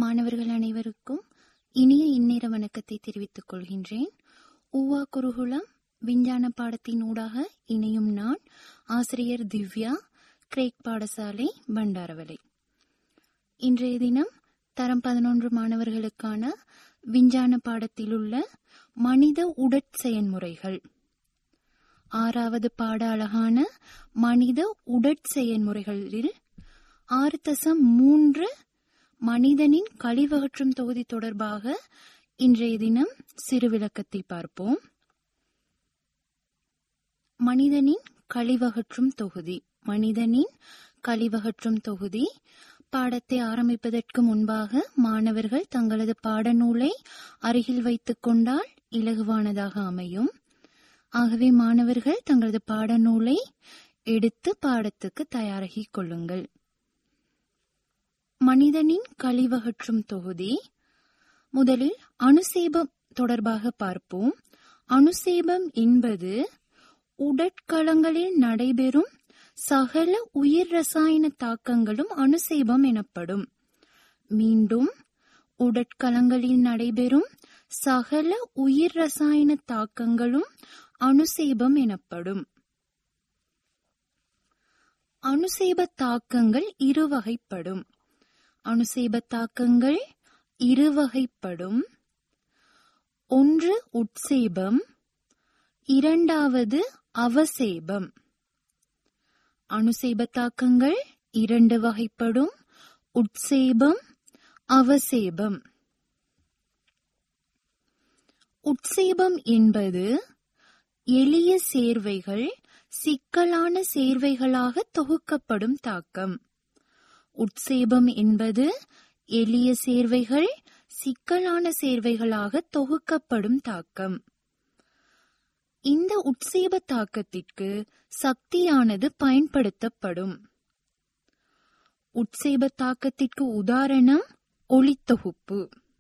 மாணவர்கள் அனைவருக்கும் இனிய இந்நேர வணக்கத்தை தெரிவித்துக் கொள்கின்றேன் ஊவா குருகுலம் விஞ்ஞான பாடத்தின் ஊடாக இணையும் நான் ஆசிரியர் திவ்யா கிரேக் பாடசாலை பண்டாரவலை இன்றைய தினம் தரம் பதினொன்று மாணவர்களுக்கான விஞ்ஞான பாடத்தில் உள்ள மனித உடற்செயன்முறைகள் ஆறாவது பாட அழகான மனித உடற்செயன்முறைகளில் ஆறு தசம் மூன்று மனிதனின் கழிவகற்றும் தொகுதி தொடர்பாக இன்றைய தினம் சிறு விளக்கத்தை பார்ப்போம் மனிதனின் கழிவகற்றும் தொகுதி மனிதனின் கழிவகற்றும் தொகுதி பாடத்தை ஆரம்பிப்பதற்கு முன்பாக மாணவர்கள் தங்களது பாடநூலை அருகில் வைத்துக் கொண்டால் இலகுவானதாக அமையும் ஆகவே மாணவர்கள் தங்களது பாடநூலை எடுத்து பாடத்துக்கு தயாராகிக் கொள்ளுங்கள் மனிதனின் கழிவகற்றும் தொகுதி முதலில் அணுசேபம் தொடர்பாக பார்ப்போம் அணுசேபம் என்பது உடற்களங்களில் நடைபெறும் சகல உயிர் ரசாயன தாக்கங்களும் அணுசேபம் எனப்படும் மீண்டும் உடற்களங்களில் நடைபெறும் சகல உயிர் ரசாயன தாக்கங்களும் அணுசேபம் எனப்படும் அணுசேப தாக்கங்கள் இருவகைப்படும் அணுசேப தாக்கங்கள் இருவகைப்படும் ஒன்று உட்சேபம் இரண்டாவது அவசேபம் அணுசேப தாக்கங்கள் இரண்டு வகைப்படும் உட்சேபம் அவசேபம் உட்சேபம் என்பது எளிய சேர்வைகள் சிக்கலான சேர்வைகளாக தொகுக்கப்படும் தாக்கம் உட்சேபம் என்பது எளிய சேர்வைகள் சிக்கலான சேர்வைகளாக தொகுக்கப்படும் தாக்கம் இந்த உட்சேப தாக்கத்திற்கு சக்தியானது பயன்படுத்தப்படும் உட்சேப தாக்கத்திற்கு உதாரணம் ஒளித்தொகுப்பு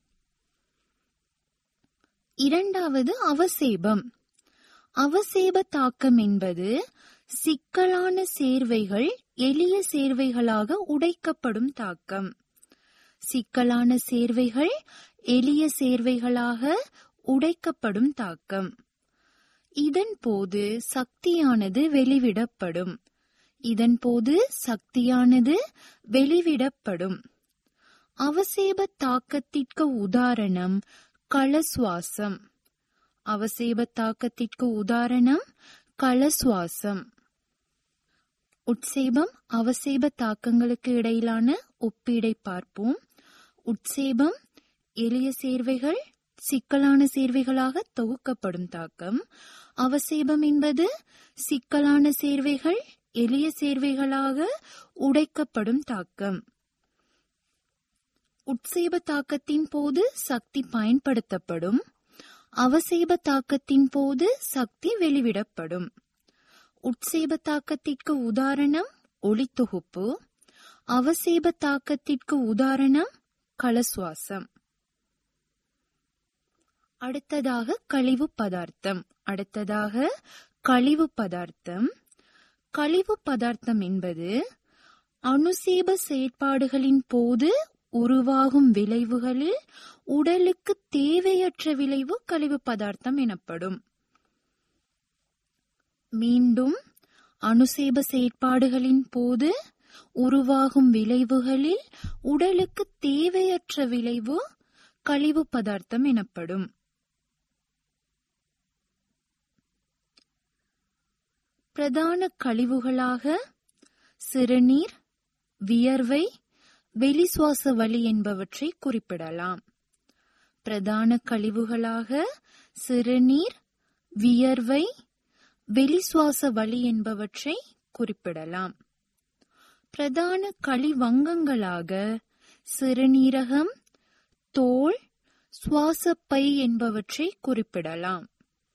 இரண்டாவது அவசேபம் அவசேப தாக்கம் என்பது சிக்கலான சேர்வைகள் எளிய சேர்வைகளாக உடைக்கப்படும் தாக்கம் சிக்கலான சேர்வைகள் எளிய சேர்வைகளாக உடைக்கப்படும் தாக்கம் இதன் போது சக்தியானது வெளிவிடப்படும் இதன் போது சக்தியானது வெளிவிடப்படும் அவசேப தாக்கத்திற்கு உதாரணம் களசுவாசம் அவசேப தாக்கத்திற்கு உதாரணம் களசுவாசம் உட்சேபம் அவசேப தாக்கங்களுக்கு இடையிலான ஒப்பீடை பார்ப்போம் உட்சேபம் எளிய சேர்வைகள் சிக்கலான சேர்வைகளாக தொகுக்கப்படும் தாக்கம் அவசேபம் என்பது சிக்கலான சேர்வைகள் எளிய சேர்வைகளாக உடைக்கப்படும் தாக்கம் உட்சேப தாக்கத்தின் போது சக்தி பயன்படுத்தப்படும் அவசேப தாக்கத்தின் போது சக்தி வெளிவிடப்படும் உட்சேப தாக்கத்திற்கு உதாரணம் ஒளித்தொகுப்பு அவசேப தாக்கத்திற்கு உதாரணம் களசுவாசம் அடுத்ததாக கழிவு பதார்த்தம் அடுத்ததாக கழிவு பதார்த்தம் கழிவு பதார்த்தம் என்பது அணுசேப செயற்பாடுகளின் போது உருவாகும் விளைவுகளில் உடலுக்கு தேவையற்ற விளைவு கழிவு பதார்த்தம் எனப்படும் மீண்டும் அணுசேப செயற்பாடுகளின் போது உருவாகும் விளைவுகளில் உடலுக்கு தேவையற்ற விளைவு கழிவு பதார்த்தம் எனப்படும் பிரதான கழிவுகளாக சிறுநீர் வியர்வை வெளிசுவாச வலி என்பவற்றை குறிப்பிடலாம் பிரதான கழிவுகளாக சிறுநீர் வியர்வை வெளிசுவாச வலி என்பவற்றை குறிப்பிடலாம் பிரதான கழிவங்கங்களாக சிறுநீரகம் தோல் சுவாசப்பை என்பவற்றை குறிப்பிடலாம்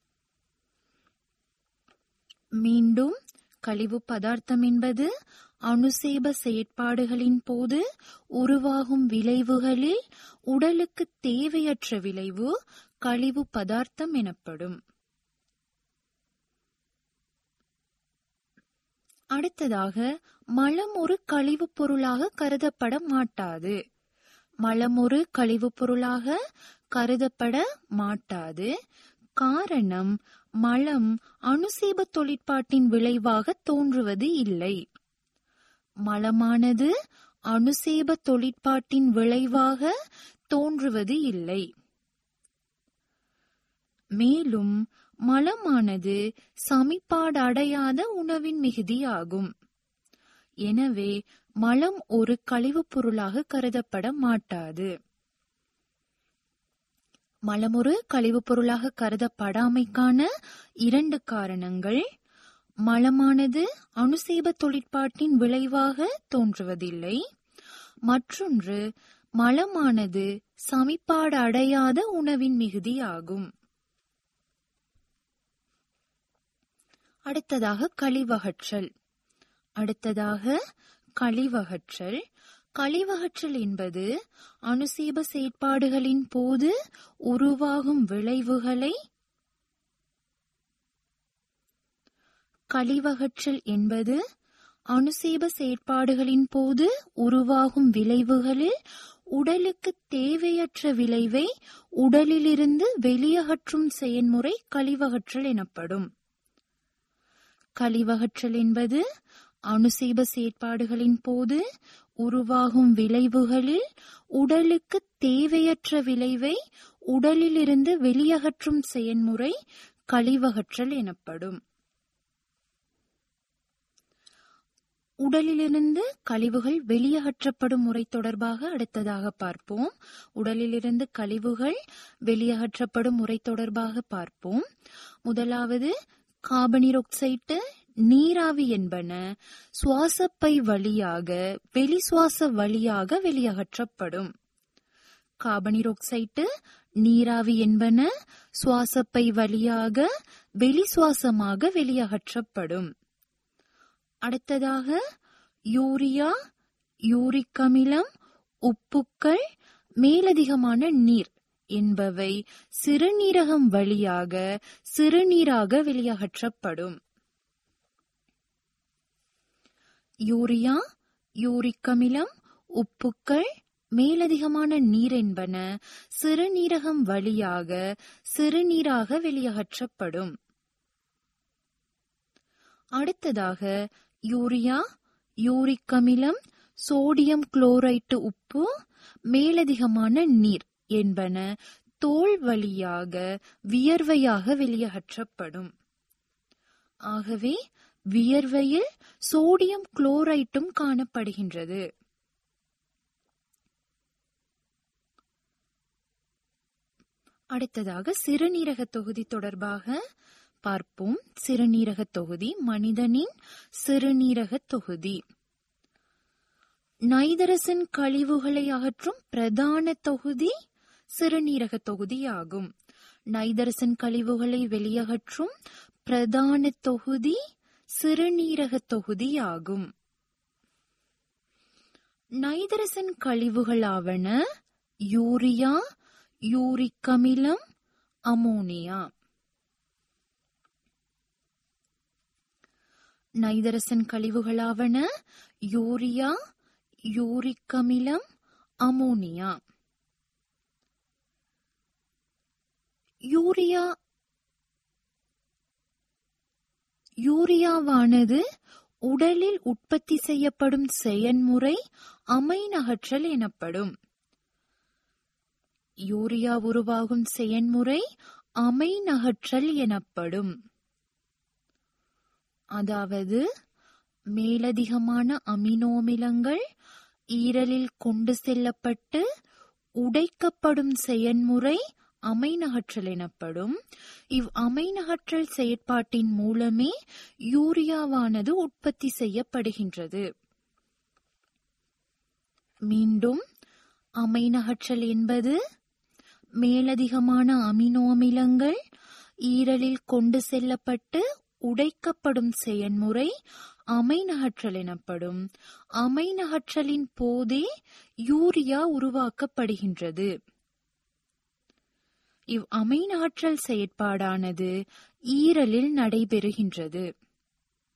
மீண்டும் கழிவு பதார்த்தம் என்பது அணுசேப செயற்பாடுகளின் போது உருவாகும் விளைவுகளில் உடலுக்கு தேவையற்ற விளைவு கழிவு பதார்த்தம் எனப்படும் அடுத்ததாக மலம் ஒரு கழிவுப் பொருளாக கருதப்பட மாட்டாது மலமொரு கழிவுப் பொருளாக கருதப்பட மாட்டாது காரணம் மலம் அணுசீப தொழிற்பாட்டின் விளைவாக தோன்றுவது இல்லை மலமானது அணுசேப தொழிற்பாட்டின் விளைவாக தோன்றுவது இல்லை மேலும் மலமானது சமிப்பாடடையாத உணவின் மிகுதியாகும் எனவே மலம் ஒரு கழிவுப் பொருளாக கருதப்பட மாட்டாது மலம் ஒரு கழிவுப் பொருளாக கருதப்படாமைக்கான இரண்டு காரணங்கள் மலமானது அணுசேப தொழிற்பாட்டின் விளைவாக தோன்றுவதில்லை மற்றொன்று மலமானது சமிப்பாடு அடையாத உணவின் மிகுதியாகும் அடுத்ததாக கழிவகற்றல் அடுத்ததாக கழிவகற்றல் கழிவகற்றல் என்பது அணுசீப செயற்பாடுகளின் போது உருவாகும் விளைவுகளை கழிவகற்றல் என்பது அணுசீப செயற்பாடுகளின் போது உருவாகும் விளைவுகளில் உடலுக்கு தேவையற்ற விளைவை உடலிலிருந்து வெளியகற்றும் செயல்முறை கழிவகற்றல் எனப்படும் கழிவகற்றல் என்பது அணுசீப செயற்பாடுகளின் போது உருவாகும் விளைவுகளில் உடலுக்கு தேவையற்ற விளைவை உடலிலிருந்து வெளியகற்றும் செயல்முறை கழிவகற்றல் எனப்படும் உடலிலிருந்து கழிவுகள் வெளியகற்றப்படும் முறை தொடர்பாக அடுத்ததாக பார்ப்போம் உடலிலிருந்து கழிவுகள் வெளியகற்றப்படும் முறை தொடர்பாக பார்ப்போம் முதலாவது கார்பனீரொக்சைட்டு நீராவி என்பன சுவாசப்பை வழியாக வெளி சுவாச வழியாக வெளியகற்றப்படும் கார்பனீரொக்சைட்டு நீராவி என்பன சுவாசப்பை வழியாக வெளி சுவாசமாக வெளியகற்றப்படும் அடுத்ததாக யூரியா யூரிக் அமிலம் உப்புக்கள் மேலதிகமான நீர் என்பவை சிறுநீரகம் வழியாக சிறுநீராக வெளியகற்றப்படும் யூரியா யூரிக் அமிலம் உப்புக்கள் மேலதிகமான நீர் என்பன சிறுநீரகம் வழியாக சிறுநீராக வெளியகற்றப்படும் அடுத்ததாக யூரியா யூரிக் அமிலம் சோடியம் குளோரைட்டு உப்பு மேலதிகமான நீர் என்பன தோல் வழியாக வியர்வையாக வெளியகற்றப்படும் ஆகவே வியர்வையில் சோடியம் குளோரைட்டும் காணப்படுகின்றது அடுத்ததாக சிறுநீரக தொகுதி தொடர்பாக பார்ப்போம் சிறுநீரக தொகுதி மனிதனின் சிறுநீரக தொகுதி நைதரசன் கழிவுகளை அகற்றும் பிரதான தொகுதி சிறுநீரக தொகுதியாகும் நைதரசன் கழிவுகளை வெளியகற்றும் பிரதான தொகுதி சிறுநீரக தொகுதியாகும் நைதரசன் கழிவுகளாவன யூரியா யூரிக் அமிலம் அமோனியா நைதரசன் கழிவுகளாவன யூரியா யூரிக் அமிலம் அமோனியா யூரியா யூரியாவானது உடலில் உற்பத்தி செய்யப்படும் செயன்முறை அமைனகற்றல் எனப்படும் யூரியா உருவாகும் செயன்முறை அமைனகற்றல் எனப்படும் அதாவது மேலதிகமான அமினோமிலங்கள் ஈரலில் கொண்டு செல்லப்பட்டு உடைக்கப்படும் செயன்முறை அமைனகற்றல் எனப்படும் இவ் அமைனகற்றல் செயற்பாட்டின் மூலமே யூரியாவானது உற்பத்தி செய்யப்படுகின்றது மீண்டும் அமைனகற்றல் என்பது மேலதிகமான அமினோ அமிலங்கள் ஈரலில் கொண்டு செல்லப்பட்டு உடைக்கப்படும் செயன்முறை அமைனகற்றல் எனப்படும் அமைனகற்றலின் போதே யூரியா உருவாக்கப்படுகின்றது இவ் அமைனாற்றல் செயற்பாடானது ஈரலில் நடைபெறுகின்றது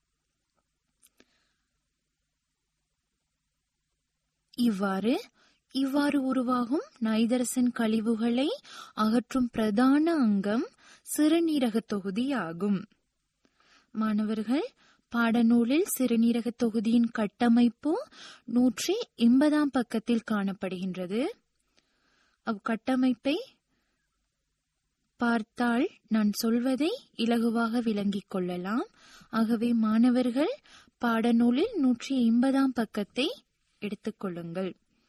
இவ்வாறு இவ்வாறு உருவாகும் நைதரசன் கழிவுகளை அகற்றும் பிரதான அங்கம் சிறுநீரக தொகுதி ஆகும் மாணவர்கள் பாடநூலில் சிறுநீரக தொகுதியின் கட்டமைப்பு நூற்றி எண்பதாம் பக்கத்தில் காணப்படுகின்றது அக்கட்டமைப்பை பார்த்தால் நான் சொல்வதை இலகுவாக விளங்கிக் கொள்ளலாம் ஆகவே மாணவர்கள் பாடநூலில் நூற்றி எண்பதாம் பக்கத்தை எடுத்துக்கொள்ளுங்கள்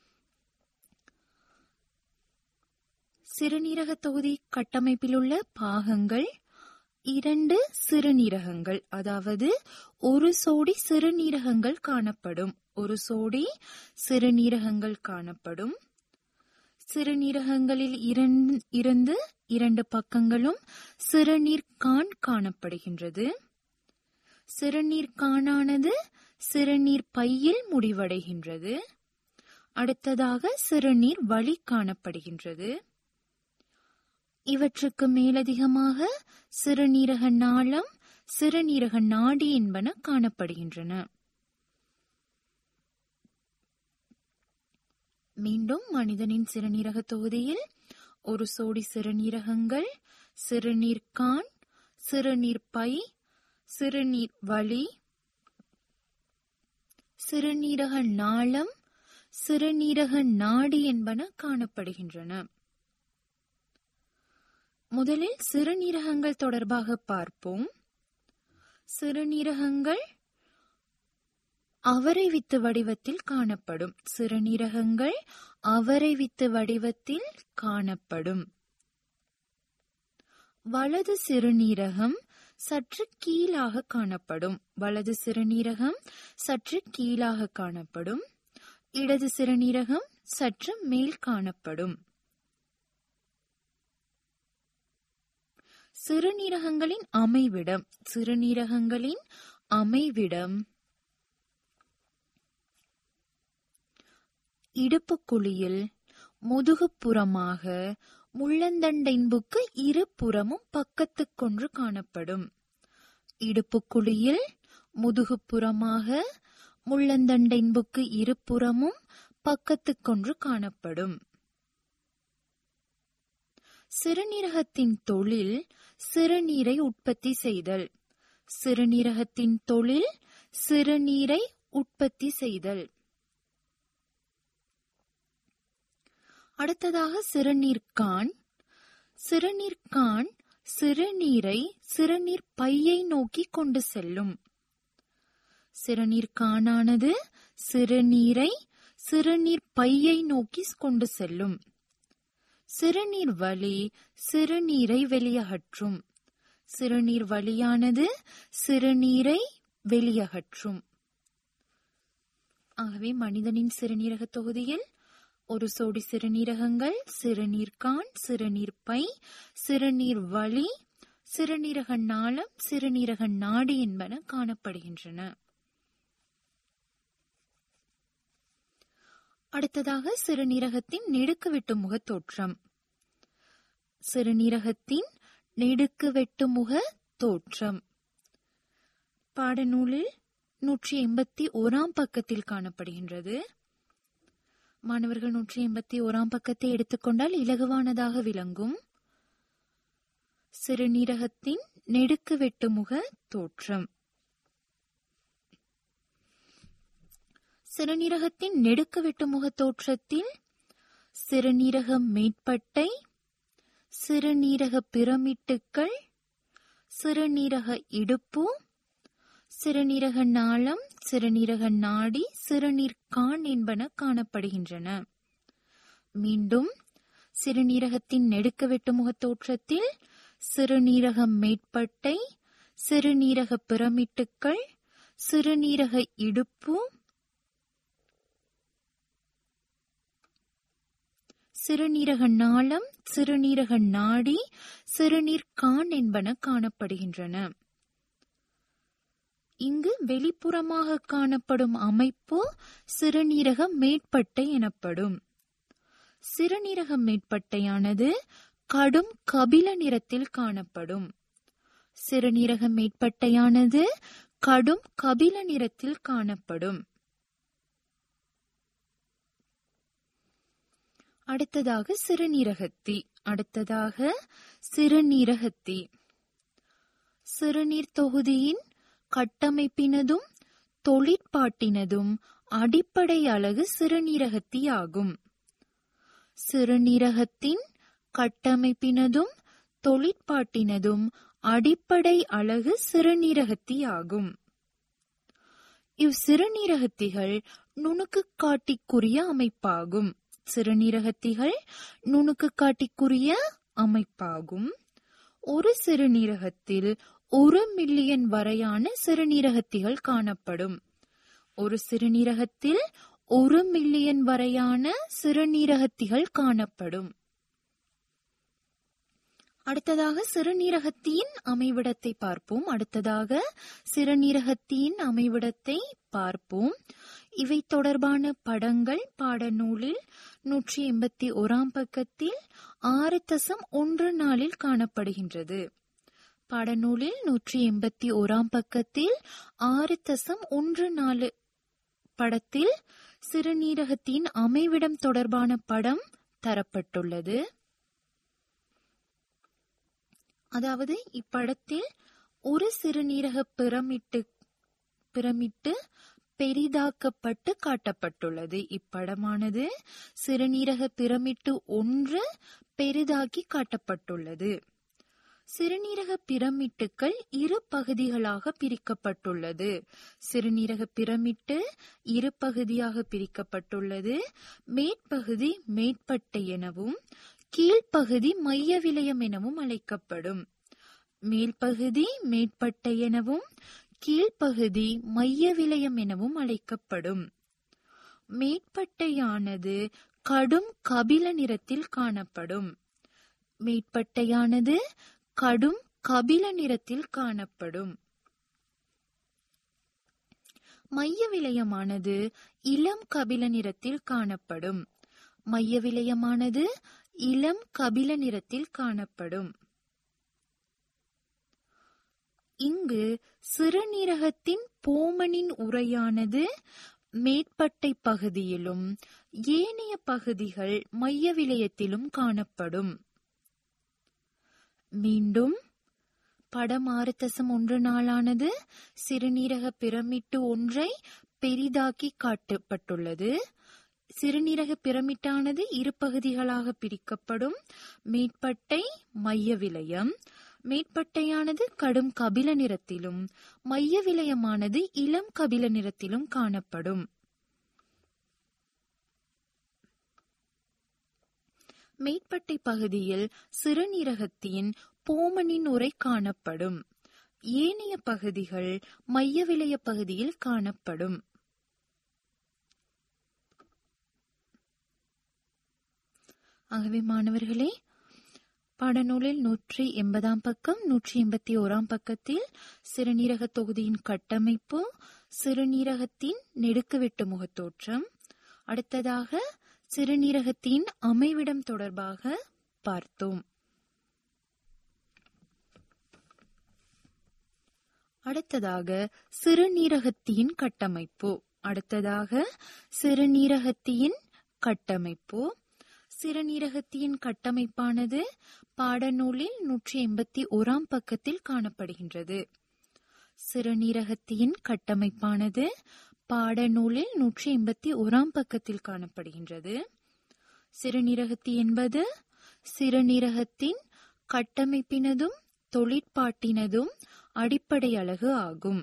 சிறுநீரக தொகுதி கட்டமைப்பில் உள்ள பாகங்கள் இரண்டு சிறுநீரகங்கள் அதாவது ஒரு சோடி சிறுநீரகங்கள் காணப்படும் ஒரு சோடி சிறுநீரகங்கள் காணப்படும் சிறுநீரகங்களில் இருந்து இரண்டு பக்கங்களும் சிறுநீர் கான் காணப்படுகின்றது சிறுநீர் கானானது சிறுநீர் பையில் முடிவடைகின்றது அடுத்ததாக சிறுநீர் வழி காணப்படுகின்றது இவற்றுக்கு மேலதிகமாக சிறுநீரக நாளம் சிறுநீரக நாடி என்பன காணப்படுகின்றன மீண்டும் மனிதனின் சிறுநீரக தொகுதியில் ஒரு சோடி சிறுநீரகங்கள் சிறுநீர்கான் சிறுநீர் பை சிறுநீர் வழி சிறுநீரக நாளம் சிறுநீரக நாடி என்பன காணப்படுகின்றன முதலில் சிறுநீரகங்கள் தொடர்பாக பார்ப்போம் சிறுநீரகங்கள் அவரை வித்து வடிவத்தில் காணப்படும் சிறுநீரகங்கள் அவரை வித்து வடிவத்தில் காணப்படும் வலது சிறுநீரகம் சற்று கீழாக காணப்படும் வலது சிறுநீரகம் சற்று கீழாக காணப்படும் இடது சிறுநீரகம் சற்று மேல் காணப்படும் சிறுநீரகங்களின் அமைவிடம் சிறுநீரகங்களின் அமைவிடம் இடுப்புக்குழியில் முதுகுப்புறமாக முள்ளந்தண்டென்புக்கு இருபுறமும் பக்கத்துக்கொன்று காணப்படும் இடுப்புக்குழியில் முதுகுப்புறமாக முள்ளந்தண்டென்புக்கு இருபுறமும் பக்கத்துக்கொன்று காணப்படும் சிறுநீரகத்தின் தொழில் சிறுநீரை உற்பத்தி செய்தல் சிறுநீரகத்தின் தொழில் சிறுநீரை உற்பத்தி செய்தல் அடுத்ததாக சிறுநீர்கான் சிறுநீர்கான் சிறுநீரை சிறுநீர் பையை நோக்கி கொண்டு செல்லும் சிறுநீர்கானானது சிறுநீரை சிறுநீர் பையை நோக்கி கொண்டு செல்லும் சிறுநீர் வழி சிறுநீரை வெளியகற்றும் சிறுநீர் வழியானது சிறுநீரை வெளியகற்றும் ஆகவே மனிதனின் சிறுநீரக தொகுதியில் ஒரு சோடி சிறுநீரகங்கள் சிறுநீர்கான் சிறுநீர் பை சிறுநீர் வழி சிறுநீரக நாளம் சிறுநீரக நாடி என்பன காணப்படுகின்றன அடுத்ததாக சிறுநீரகத்தின் நெடுக்கு வெட்டு முக தோற்றம் சிறுநீரகத்தின் நெடுக்கு வெட்டு முக தோற்றம் பாடநூலில் நூற்றி எண்பத்தி ஓராம் பக்கத்தில் காணப்படுகின்றது மாணவர்கள் நூற்றி எண்பத்தி ஓராம் பக்கத்தை எடுத்துக்கொண்டால் இலகுவானதாக விளங்கும் சிறுநீரகத்தின் நெடுக்கு வெட்டு முக தோற்றம் சிறுநீரகத்தின் நெடுக்கு வெட்டு முக தோற்றத்தில் சிறுநீரக மேற்பட்டை சிறுநீரக பிரமிட்டுக்கள் சிறுநீரக இடுப்பு சிறுநீரக நாளம் சிறுநீரக நாடி சிறுநீர் கான் என்பன காணப்படுகின்றன மீண்டும் சிறுநீரகத்தின் நெடுக்க வெட்டு முக தோற்றத்தில் சிறுநீரக மேற்பட்டை சிறுநீரக பிரமிட்டுக்கள் சிறுநீரக இடுப்பு சிறுநீரக நாளம் சிறுநீரக நாடி சிறுநீர் கான் என்பன காணப்படுகின்றன இங்கு வெளிப்புறமாக காணப்படும் அமைப்பு சிறுநீரக மேற்பட்டை எனப்படும் சிறுநீரக மேற்பட்டையானது கடும் கபில நிறத்தில் காணப்படும் சிறுநீரக மேற்பட்டையானது கடும் கபில நிறத்தில் காணப்படும் அடுத்ததாக சிறுநீரகத்தி அடுத்ததாக சிறுநீரகத்தி சிறுநீர் தொகுதியின் கட்டமைப்பினதும் தொழிற்பாட்டினதும் அடிப்படை அலகு சிறுநீரகத்தி ஆகும் சிறுநீரகத்தின் கட்டமைப்பினதும் தொழிற்பாட்டினதும் அடிப்படை அலகு சிறுநீரகத்தி ஆகும் இவ் சிறுநீரகத்திகள் நுணுக்கு காட்டிக்குரிய அமைப்பாகும் சிறுநீரகத்திகள் நுணுக்கு காட்டிக்குரிய அமைப்பாகும் ஒரு சிறுநீரகத்தில் ஒரு மில்லியன் வரையான சிறுநீரகத்திகள் காணப்படும் ஒரு சிறுநீரகத்தில் ஒரு மில்லியன் வரையான சிறுநீரகத்திகள் காணப்படும் அடுத்ததாக சிறுநீரகத்தின் அமைவிடத்தை பார்ப்போம் அடுத்ததாக சிறுநீரகத்தின் அமைவிடத்தை பார்ப்போம் இவை தொடர்பான படங்கள் பாடநூலில் நூற்றி எண்பத்தி ஓராம் பக்கத்தில் ஆறு தசம் ஒன்று நாளில் காணப்படுகின்றது பாடநூலில் நூற்றி எண்பத்தி ஓராம் பக்கத்தில் ஆறு தசம் ஒன்று நாலு படத்தில் சிறுநீரகத்தின் அமைவிடம் தொடர்பான படம் தரப்பட்டுள்ளது அதாவது இப்படத்தில் ஒரு சிறுநீரக பிரமிட்டு பிரமிட்டு பெரிதாக்கப்பட்டு காட்டப்பட்டுள்ளது இப்படமானது சிறுநீரக பிரமிட்டு ஒன்று பெரிதாக்கி காட்டப்பட்டுள்ளது சிறுநீரக பிரமிட்டுக்கள் இரு பகுதிகளாக பிரிக்கப்பட்டுள்ளது சிறுநீரக பிரமிட்டு இரு பகுதியாக பிரிக்கப்பட்டுள்ளது மேற்பகுதி மேற்பட்டை எனவும் கீழ்ப்பகுதி மைய விலயம் எனவும் அழைக்கப்படும் மேல்பகுதி மேற்பட்டை எனவும் கீழ்ப்பகுதி மைய விலயம் எனவும் அழைக்கப்படும் மேற்பட்டையானது கடும் கபில நிறத்தில் காணப்படும் மேற்பட்டையானது கடும் கபில நிறத்தில் காணப்படும் மைய விலயமானது இளம் கபில நிறத்தில் காணப்படும் மைய விலயமானது இளம் கபில நிறத்தில் காணப்படும் இங்கு சிறுநீரகத்தின் போமனின் உரையானது மேற்பட்டை பகுதியிலும் ஏனைய பகுதிகள் மைய விலயத்திலும் காணப்படும் மீண்டும் படம் ஆறு தசம் ஒன்று நாளானது சிறுநீரக பிரமிட்டு ஒன்றை பெரிதாக்கி காட்டப்பட்டுள்ளது சிறுநீரக பிரமிட்டானது இரு பகுதிகளாக பிரிக்கப்படும் மேற்பட்டை மைய விலயம் மேற்பட்டையானது கடும் கபில நிறத்திலும் மைய விலயமானது இளம் கபில நிறத்திலும் காணப்படும் மேற்பட்டை பகுதியில் சிறுநீரகத்தின் போமனின் உரை காணப்படும் ஏனைய பகுதிகள் மைய விலய பகுதியில் காணப்படும் ஆகவே மாணவர்களே பாடநூலில் நூற்றி எண்பதாம் பக்கம் நூற்றி எண்பத்தி ஓராம் பக்கத்தில் சிறுநீரக தொகுதியின் கட்டமைப்பு சிறுநீரகத்தின் நெடுக்குவெட்டு முகத்தோற்றம் அடுத்ததாக சிறுநீரகத்தின் அமைவிடம் தொடர்பாக பார்த்தோம் அடுத்ததாக சிறுநீரகத்தின் கட்டமைப்பு அடுத்ததாக சிறுநீரகத்தின் கட்டமைப்பு சிறுநீரகத்தின் கட்டமைப்பானது பாடநூலில் நூற்றி எண்பத்தி ஓராம் பக்கத்தில் காணப்படுகின்றது சிறுநீரகத்தின் கட்டமைப்பானது பாடநூலில் நூற்றி எண்பத்தி ஓராம் பக்கத்தில் காணப்படுகின்றது சிறுநீரகத்தி என்பது சிறுநீரகத்தின் கட்டமைப்பினதும் தொழிற்பாட்டினதும் அடிப்படை அலகு ஆகும்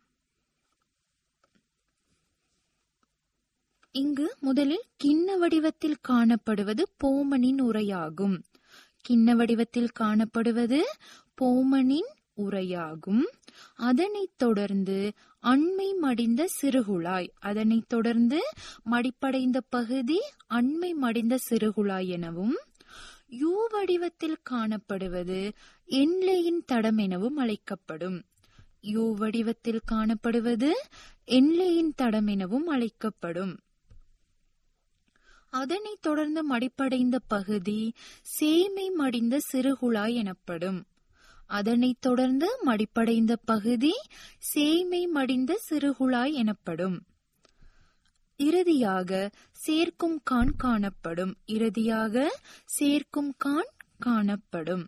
இங்கு முதலில் கிண்ண வடிவத்தில் காணப்படுவது போமனின் உரையாகும் கிண்ண வடிவத்தில் காணப்படுவது போமனின் உரையாகும் அதனைத் தொடர்ந்து அண்மை மடிந்த சிறுகுழாய் அதனைத் தொடர்ந்து மடிப்படைந்த பகுதி அண்மை மடிந்த சிறுகுழாய் எனவும் யூ வடிவத்தில் காணப்படுவது எண்லேயின் தடம் எனவும் அழைக்கப்படும் யூ வடிவத்தில் காணப்படுவது எண்லேயின் தடம் எனவும் அழைக்கப்படும் அதனைத் தொடர்ந்து மடிப்படைந்த பகுதி சேமை மடிந்த சிறுகுழாய் எனப்படும் அதனைத் தொடர்ந்து மடிப்படைந்த பகுதி சேமை மடிந்த சிறுகுழாய் எனப்படும் இறுதியாக சேர்க்கும் கான் காணப்படும் இறுதியாக சேர்க்கும் கான் காணப்படும்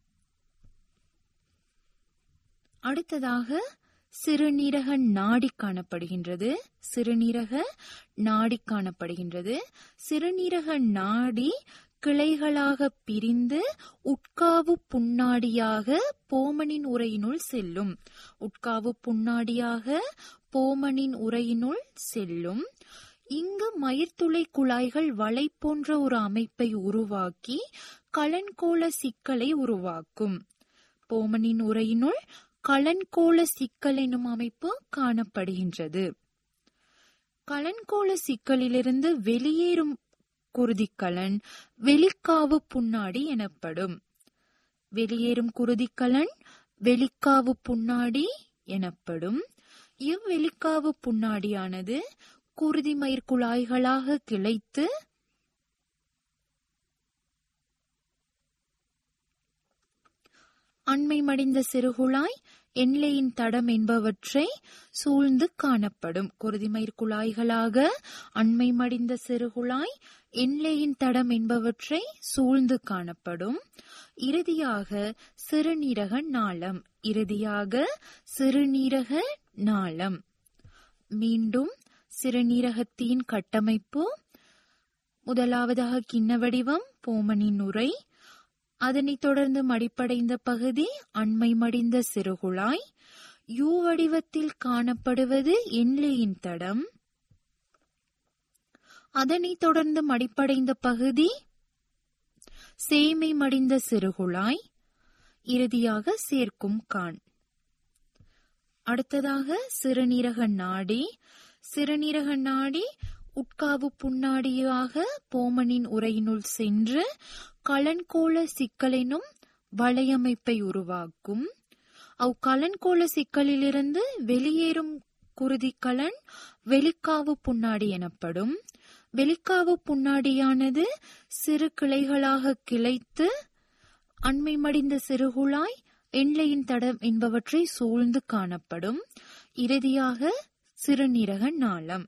அடுத்ததாக சிறுநீரக நாடி காணப்படுகின்றது சிறுநீரக நாடி காணப்படுகின்றது சிறுநீரக நாடி கிளைகளாக பிரிந்து உட்காவு புண்ணாடியாக போமனின் உரையினுள் செல்லும் உட்காவு புண்ணாடியாக போமனின் உரையினுள் செல்லும் இங்கு மயிர்த்துளை குழாய்கள் வலை போன்ற ஒரு அமைப்பை உருவாக்கி கலன்கோள சிக்கலை உருவாக்கும் போமனின் உரையினுள் கலன்கோள சிக்கல் எனும் அமைப்பு காணப்படுகின்றது கலன்கோள சிக்கலிலிருந்து வெளியேறும் குருதிக்கலன் வெளிக்காவு புண்ணாடி எனப்படும் வெளியேறும் குருதிக்கலன் வெளிக்காவு புண்ணாடி எனப்படும் இவ்வெளிக்காவு புண்ணாடியானது குருதி மயிர் குழாய்களாக கிளைத்து அண்மை மடிந்த சிறுகுழாய் எண்லையின் தடம் என்பவற்றை சூழ்ந்து காணப்படும் குருதிமயிர் குழாய்களாக அண்மை மடிந்த சிறுகுழாய் எண்லையின் தடம் என்பவற்றை சூழ்ந்து காணப்படும் இறுதியாக சிறுநீரக நாளம் இறுதியாக சிறுநீரக நாளம் மீண்டும் சிறுநீரகத்தின் கட்டமைப்பு முதலாவதாக கிண்ண வடிவம் போமனின் உரை அதனைத் தொடர்ந்து மடிப்படைந்த பகுதி அண்மை மடிந்த சிறுகுழாய் யூ வடிவத்தில் காணப்படுவது எண்லையின் தடம் அதனைத் தொடர்ந்து மடிப்படைந்த பகுதி சேமை மடிந்த சிறுகுழாய் இறுதியாக சேர்க்கும் கான் அடுத்ததாக சிறுநீரக நாடி சிறுநீரக நாடி உட்காவு புண்ணாடியாக போமனின் உரையினுள் சென்று கலன்கோள சிக்கலெனும் வலையமைப்பை உருவாக்கும் அவ் கலன்கோள சிக்கலிலிருந்து வெளியேறும் குருதிக்கலன் வெளிக்காவு புண்ணாடி எனப்படும் வெளிக்காவு புண்ணாடியானது சிறு கிளைகளாக கிளைத்து அண்மை மடிந்த சிறுகுழாய் எண்லையின் தடம் என்பவற்றை சூழ்ந்து காணப்படும் இறுதியாக சிறுநீரக நாளம்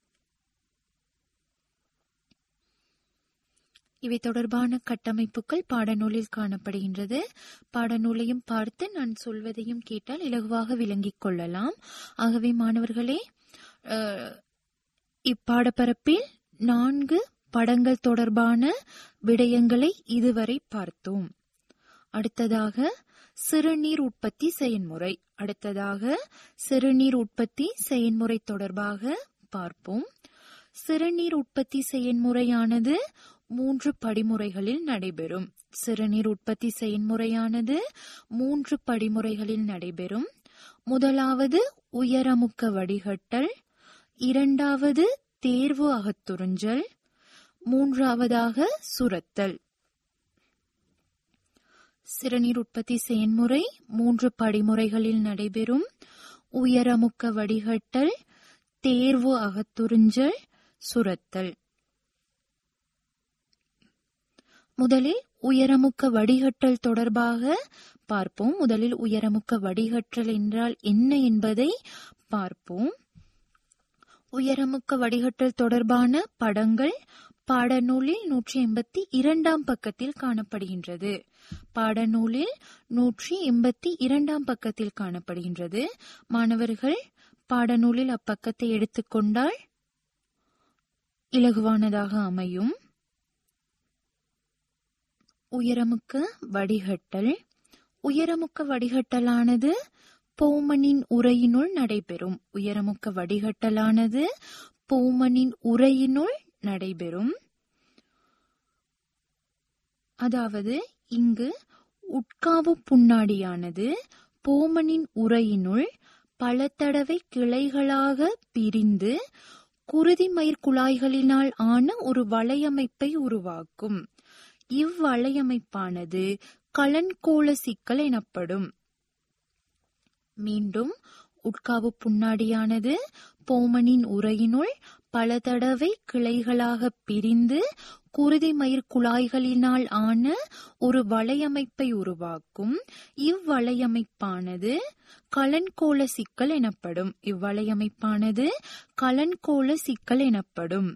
இவை தொடர்பான கட்டமைப்புகள் பாடநூலில் காணப்படுகின்றது பாடநூலையும் பார்த்து நான் சொல்வதையும் கேட்டால் இலகுவாக விளங்கிக் கொள்ளலாம் ஆகவே மாணவர்களே அஹ், இப்பாடப்பரப்பில் நான்கு படங்கள் தொடர்பான விடயங்களை இதுவரை பார்த்தோம் அடுத்ததாக சிறுநீர் உற்பத்தி செயல்முறை அடுத்ததாக சிறுநீர் உற்பத்தி செயல்முறை தொடர்பாக பார்ப்போம் சிறுநீர் உற்பத்தி செயல்முறையானது மூன்று படிமுறைகளில் நடைபெறும் சிறுநீர் உற்பத்தி செயல்முறையானது மூன்று படிமுறைகளில் நடைபெறும் முதலாவது உயரமுக்க வடிகட்டல் இரண்டாவது தேர்வு அகத்துறிஞ்சல் மூன்றாவதாக சுரத்தல் சிறுநீர் உற்பத்தி செயல்முறை மூன்று படிமுறைகளில் நடைபெறும் உயரமுக்க வடிகட்டல் தேர்வு அகத்துறிஞ்சல் சுரத்தல் முதலில் உயரமுக்க வடிகட்டல் தொடர்பாக பார்ப்போம் முதலில் உயரமுக்க வடிகட்டல் என்றால் என்ன என்பதை பார்ப்போம் உயரமுக்க வடிகட்டல் தொடர்பான படங்கள் பாடநூலில் நூற்றி எண்பத்தி இரண்டாம் பக்கத்தில் காணப்படுகின்றது பாடநூலில் நூற்றி எண்பத்தி இரண்டாம் பக்கத்தில் காணப்படுகின்றது மாணவர்கள் பாடநூலில் அப்பக்கத்தை எடுத்துக்கொண்டால் இலகுவானதாக அமையும் உயரமுக்க வடிகட்டல் உயரமுக்க வடிகட்டலானது போமனின் உரையினுள் நடைபெறும் உயரமுக்க வடிகட்டலானது போமனின் உரையினுள் நடைபெறும் அதாவது இங்கு உட்காவு புண்ணாடியானது போமனின் உரையினுள் பல தடவை கிளைகளாக பிரிந்து குருதி மயிர் குழாய்களினால் ஆன ஒரு வலையமைப்பை உருவாக்கும் இவ்வலையமைப்பானது கலன்கோள சிக்கல் எனப்படும் மீண்டும் உட்காவு புண்ணாடியானது போமனின் உரையினுள் பல தடவை கிளைகளாக பிரிந்து குருதி மயிர் குழாய்களினால் ஆன ஒரு வலையமைப்பை உருவாக்கும் இவ்வலையமைப்பானது கலன்கோள சிக்கல் எனப்படும் இவ்வலையமைப்பானது கலன்கோள சிக்கல் எனப்படும்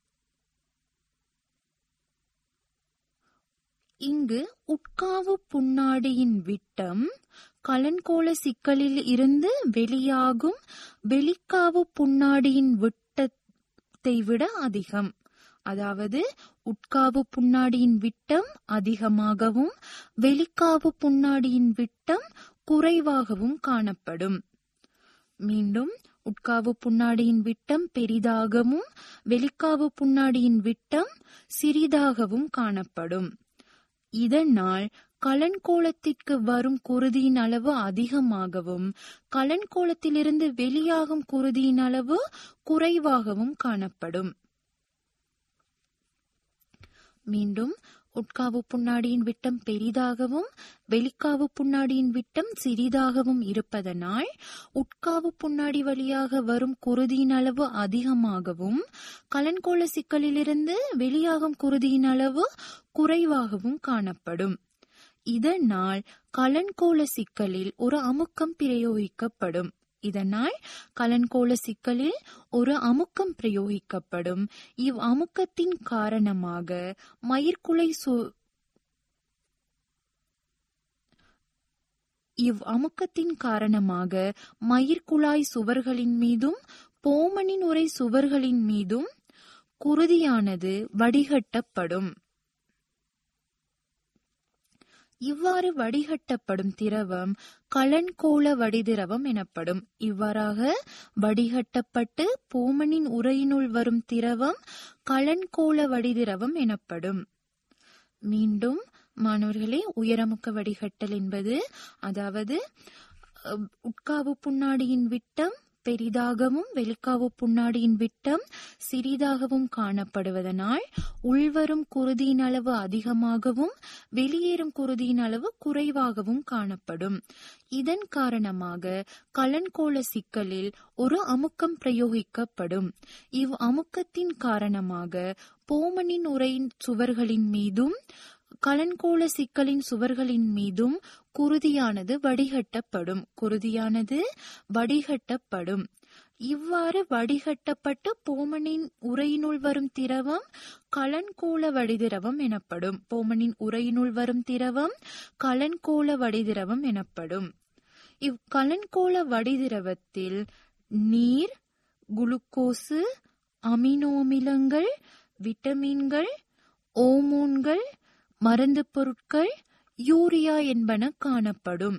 இங்கு உட்காவு புண்ணாடியின் விட்டம் கலன்கோள சிக்கலில் இருந்து வெளியாகும் வெளிக்காவு புண்ணாடியின் விட்டத்தை விட அதிகம் அதாவது உட்காவு புண்ணாடியின் விட்டம் அதிகமாகவும் வெளிக்காவு புண்ணாடியின் விட்டம் குறைவாகவும் காணப்படும் மீண்டும் உட்காவு புண்ணாடியின் விட்டம் பெரிதாகவும் வெளிக்காவு புண்ணாடியின் விட்டம் சிறிதாகவும் காணப்படும் இதனால் கலன்கோளத்திற்கு வரும் குருதியின் அளவு அதிகமாகவும் கலன்கோளத்திலிருந்து வெளியாகும் குருதியின் அளவு குறைவாகவும் காணப்படும் மீண்டும் உட்காவு புண்ணாடியின் விட்டம் பெரிதாகவும் வெளிக்காவு புண்ணாடியின் விட்டம் சிறிதாகவும் இருப்பதனால் உட்காவு புண்ணாடி வழியாக வரும் குருதியின் அளவு அதிகமாகவும் கலன்கோள சிக்கலிலிருந்து வெளியாகும் குருதியின் அளவு குறைவாகவும் காணப்படும் இதனால் கலன்கோள சிக்கலில் ஒரு அமுக்கம் பிரயோகிக்கப்படும் இதனால் கலன்கோள சிக்கலில் ஒரு அமுக்கம் பிரயோகிக்கப்படும் இவ் அமுக்கத்தின் காரணமாக மயிர்குலை சு இவ் அமுக்கத்தின் காரணமாக மயிர்குழாய் சுவர்களின் மீதும் போமனின் உரை சுவர்களின் மீதும் குருதியானது வடிகட்டப்படும் இவ்வாறு வடிகட்டப்படும் திரவம் கலன்கோள வடிதிரவம் எனப்படும் இவ்வாறாக வடிகட்டப்பட்டு போமனின் உரையினுள் வரும் திரவம் கலன்கோள வடிதிரவம் எனப்படும் மீண்டும் மாணவர்களே உயரமுக்க வடிகட்டல் என்பது அதாவது அஹ், உட்காவு புண்ணாடியின் விட்டம் பெரிதாகவும் வெளிக்காவு புண்ணாடியின் விட்டம் சிறிதாகவும் காணப்படுவதனால் உள்வரும் குருதியின் அளவு அதிகமாகவும் வெளியேறும் குருதியின் அளவு குறைவாகவும் காணப்படும் இதன் காரணமாக கலன்கோள சிக்கலில் ஒரு அமுக்கம் பிரயோகிக்கப்படும் இவ் அமுக்கத்தின் காரணமாக போமனின் உரையின் சுவர்களின் மீதும் கலன்கோள சிக்கலின் சுவர்களின் மீதும் குருதியானது வடிகட்டப்படும் குருதியானது வடிகட்டப்படும் இவ்வாறு வடிகட்டப்பட்டு போமனின் உரையினுள் வரும் திரவம் கலன்கோள வடிதிரவம் எனப்படும் போமனின் உரையினுள் வரும் திரவம் கலன்கோள வடிதிரவம் எனப்படும் இவ் கலன்கோள வடிதிரவத்தில் நீர் குளுக்கோசு அமினோ அமிலங்கள் விட்டமின்கள் ஓமோன்கள் மருந்துப் பொருட்கள் யூரியா என்பன காணப்படும்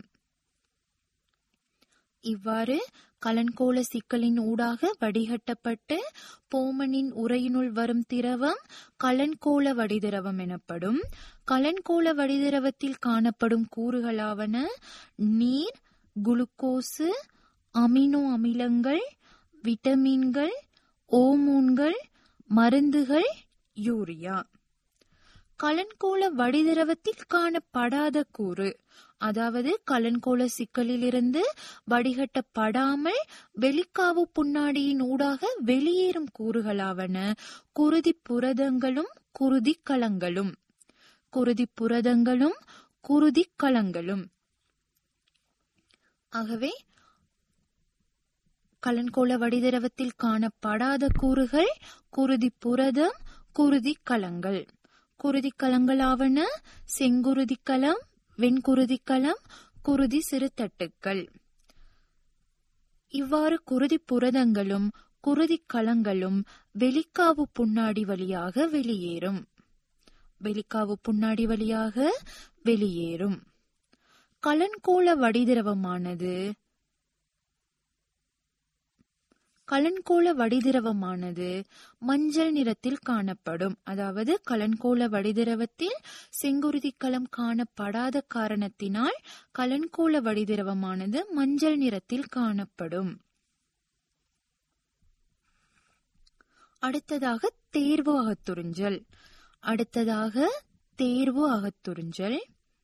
இவ்வாறு கலன்கோள சிக்கலின் ஊடாக வடிகட்டப்பட்டு போமனின் உரையினுள் வரும் திரவம் கலன்கோள வடிதிரவம் எனப்படும் கலன்கோள வடிதிரவத்தில் காணப்படும் கூறுகளாவன நீர் குளுக்கோசு அமினோ அமிலங்கள் விட்டமின்கள் ஓமோன்கள் மருந்துகள் யூரியா கலன்கோள வடிதிரவத்தில் காணப்படாத கூறு அதாவது கலன்கோள சிக்கலிலிருந்து வடிகட்டப்படாமல் வெளிக்காவு புண்ணாடியின் ஊடாக வெளியேறும் கூறுகளாவன குருதி புரதங்களும் குருதி களங்களும் குருதி புரதங்களும் குருதி களங்களும் ஆகவே கலன்கோள வடிதிரவத்தில் காணப்படாத கூறுகள் குருதி புரதம் குருதி களங்கள் குருதி களங்களாவன செங்குருதி களம் வெண்குருதி களம் குருதி சிறுதட்டுக்கள் இவ்வாறு குருதி புரதங்களும் குருதி களங்களும் வெளிக்காவு புண்ணாடி வழியாக வெளியேறும் வெளிக்காவு புண்ணாடி வழியாக வெளியேறும் கலன்கோள வடிதிரவமானது கலன்கோள வடிதிரவமானது மஞ்சள் நிறத்தில் காணப்படும் அதாவது கலன்கோள வடிதிரவத்தில் செங்குருதி களம் காணப்படாத காரணத்தினால் கலன்கோள வடிதிரவமானது மஞ்சள் நிறத்தில் காணப்படும் அடுத்ததாக தேர்வு அகத்துறிஞ்சல் அடுத்ததாக தேர்வு அகத்துறிஞ்சல்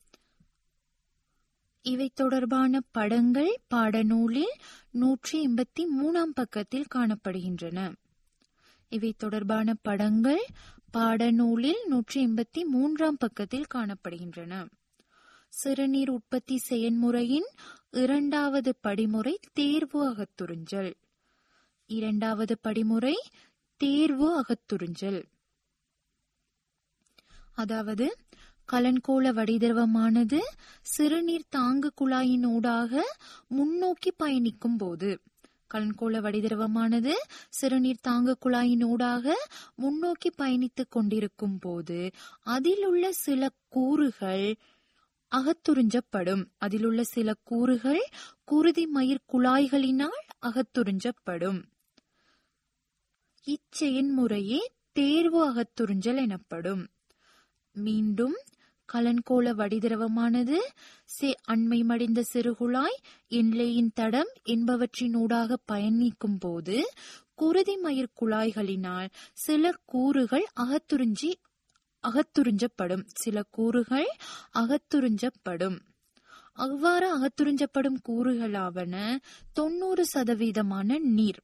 இவை தொடர்பான படங்கள் பாடநூலில் நூற்றி எண்பத்தி மூணாம் பக்கத்தில் காணப்படுகின்றன இவை தொடர்பான படங்கள் பாடநூலில் நூற்றி எண்பத்தி மூன்றாம் பக்கத்தில் காணப்படுகின்றன சிறுநீர் உற்பத்தி செயல்முறையின் இரண்டாவது படிமுறை தேர்வு அகத்துறிஞ்சல் இரண்டாவது படிமுறை தேர்வு அகத்துறிஞ்சல் அதாவது கலன்கோள வடிதிரவமானது சிறுநீர் தாங்கு குழாயினூடாக முன்னோக்கி பயணிக்கும் போது கலன்கோள வடிதிரவமானது சிறுநீர் தாங்கு குழாயினூடாக முன்னோக்கி பயணித்துக் கொண்டிருக்கும் போது அதிலுள்ள சில கூறுகள் அகத்துறிஞ்சப்படும் அதிலுள்ள சில கூறுகள் குருதி மயிர் குழாய்களினால் அகத்துறிஞ்சப்படும் இச்செயன்முறையே தேர்வு அகத்துறிஞ்சல் எனப்படும் மீண்டும் கலன்கோள வடிதிரவமானது அண்மை மடிந்த சிறுகுழாய் எண்லேயின் தடம் என்பவற்றினூடாக பயணிக்கும் போது குருதி மயிர் குழாய்களினால் சில கூறுகள் அகத்துறிஞ்சி அகத்துறிஞ்சப்படும் சில கூறுகள் அகத்துறிஞ்சப்படும் அவ்வாறு அகத்துறிஞ்சப்படும் கூறுகளாவன தொண்ணூறு சதவீதமான நீர்